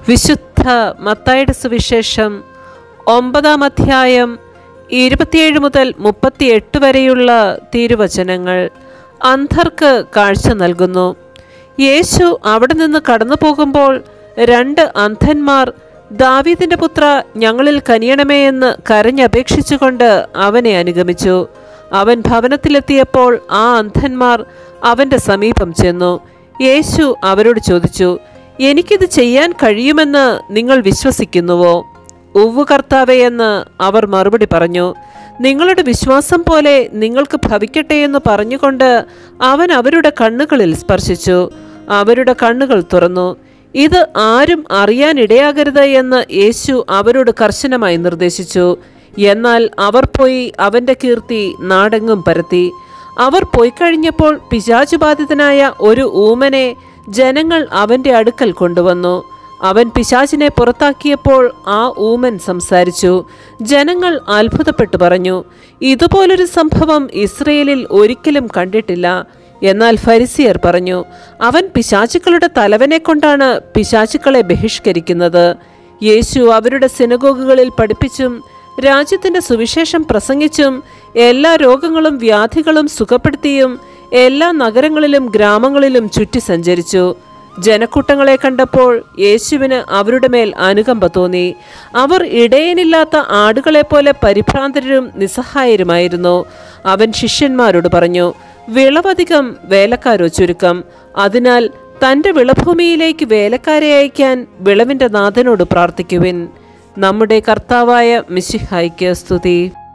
വിശുദ്ധ മത്തായുടെ സുവിശേഷം ഒമ്പതാം അധ്യായം ഇരുപത്തിയേഴ് മുതൽ മുപ്പത്തിയെട്ട് വരെയുള്ള തിരുവചനങ്ങൾ അന്ധർക്ക് കാഴ്ച നൽകുന്നു യേശു അവിടെ നിന്ന് കടന്നു പോകുമ്പോൾ രണ്ട് അന്ധന്മാർ ദാവീദിന്റെ പുത്ര ഞങ്ങളിൽ കനിയണമേ എന്ന് കരഞ്ഞപേക്ഷിച്ചുകൊണ്ട് അവനെ അനുഗമിച്ചു അവൻ ഭവനത്തിലെത്തിയപ്പോൾ ആ അന്ധന്മാർ അവന്റെ സമീപം ചെന്നു യേശു അവരോട് ചോദിച്ചു എനിക്കിത് ചെയ്യാൻ കഴിയുമെന്ന് നിങ്ങൾ വിശ്വസിക്കുന്നുവോ ഉവ്വ് കർത്താവേ എന്ന് അവർ മറുപടി പറഞ്ഞു നിങ്ങളുടെ വിശ്വാസം പോലെ നിങ്ങൾക്ക് ഭവിക്കട്ടെ എന്ന് പറഞ്ഞുകൊണ്ട് അവൻ അവരുടെ കണ്ണുകളിൽ സ്പർശിച്ചു അവരുടെ കണ്ണുകൾ തുറന്നു ഇത് ആരും അറിയാനിടയാകരുത് എന്ന് യേശു അവരോട് കർശനമായി നിർദ്ദേശിച്ചു എന്നാൽ അവർ പോയി അവന്റെ കീർത്തി നാടെങ്ങും പരത്തി അവർ പോയി കഴിഞ്ഞപ്പോൾ പിശാചുബാധിതനായ ഒരു ഊമനെ ജനങ്ങൾ അവന്റെ അടുക്കൽ കൊണ്ടുവന്നു അവൻ പിശാചിനെ പുറത്താക്കിയപ്പോൾ ആ ഊമൻ സംസാരിച്ചു ജനങ്ങൾ അത്ഭുതപ്പെട്ടു പറഞ്ഞു ഇതുപോലൊരു സംഭവം ഇസ്രയേലിൽ ഒരിക്കലും കണ്ടിട്ടില്ല എന്നാൽ ഫരിസിയർ പറഞ്ഞു അവൻ പിശാചുക്കളുടെ തലവനെ കൊണ്ടാണ് പിശാചുക്കളെ ബഹിഷ്കരിക്കുന്നത് യേശു അവരുടെ സിനഗോഗുകളിൽ പഠിപ്പിച്ചും രാജ്യത്തിന്റെ സുവിശേഷം പ്രസംഗിച്ചും എല്ലാ രോഗങ്ങളും വ്യാധികളും സുഖപ്പെടുത്തിയും എല്ലാ നഗരങ്ങളിലും ഗ്രാമങ്ങളിലും ചുറ്റി സഞ്ചരിച്ചു ജനക്കൂട്ടങ്ങളെ കണ്ടപ്പോൾ യേശുവിന് അവരുടെ മേൽ അനുകമ്പ തോന്നി അവർ ഇടയനില്ലാത്ത ആടുകളെപ്പോലെ പരിഭ്രാന്തരും നിസ്സഹായരുമായിരുന്നു അവൻ ശിഷ്യന്മാരോട് പറഞ്ഞു വിളവധികം വേലക്കാരോ ചുരുക്കം അതിനാൽ തൻ്റെ വിളഭൂമിയിലേക്ക് വേലക്കാരെ അയക്കാൻ വിളവിൻ്റെ നാഥനോട് പ്രാർത്ഥിക്കുവിൻ നമ്മുടെ കർത്താവായ മിശിഹായ്ക്ക് സ്തുതി